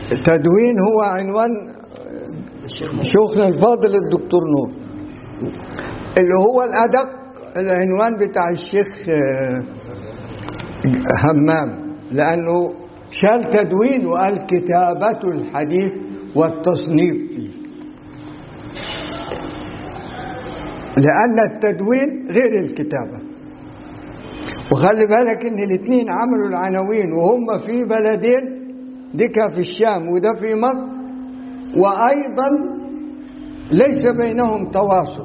تدوين هو عنوان شيخنا الفاضل الدكتور نور اللي هو الأدق العنوان بتاع الشيخ آه، همام لأنه شال تدوين وقال كتابة الحديث والتصنيف فيه لأن التدوين غير الكتابة وخلي بالك ان الاثنين عملوا العناوين وهم في بلدين ديكا في الشام وده في مصر وايضا ليس بينهم تواصل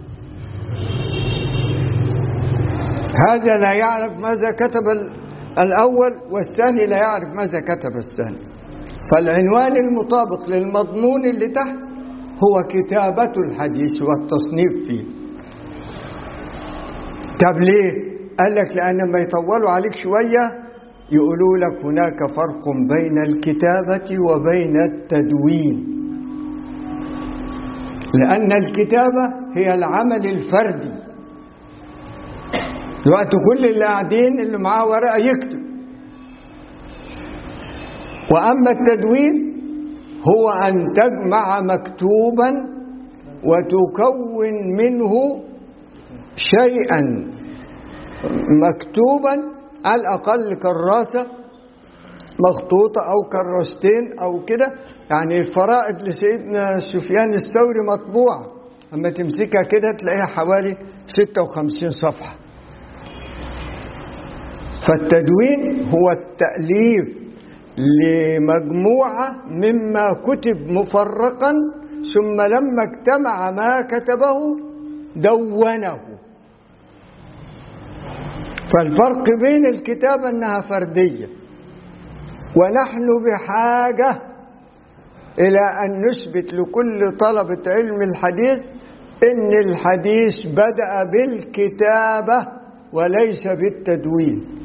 هذا لا يعرف ماذا كتب الاول والثاني لا يعرف ماذا كتب الثاني فالعنوان المطابق للمضمون اللي تحت هو كتابة الحديث والتصنيف فيه طب ليه قال لك لأن لما يطولوا عليك شوية يقولوا لك هناك فرق بين الكتابة وبين التدوين لأن الكتابة هي العمل الفردي الوقت كل اللي قاعدين اللي معاه ورقة يكتب وأما التدوين هو أن تجمع مكتوبا وتكون منه شيئا مكتوبا على الأقل كراسة مخطوطة أو كراستين أو كده يعني الفرائض لسيدنا سفيان الثوري مطبوعة أما تمسكها كده تلاقيها حوالي 56 صفحة فالتدوين هو التأليف لمجموعة مما كتب مفرقا ثم لما اجتمع ما كتبه دونه فالفرق بين الكتابة أنها فردية ونحن بحاجة إلى أن نثبت لكل طلبة علم الحديث إن الحديث بدأ بالكتابة وليس بالتدوين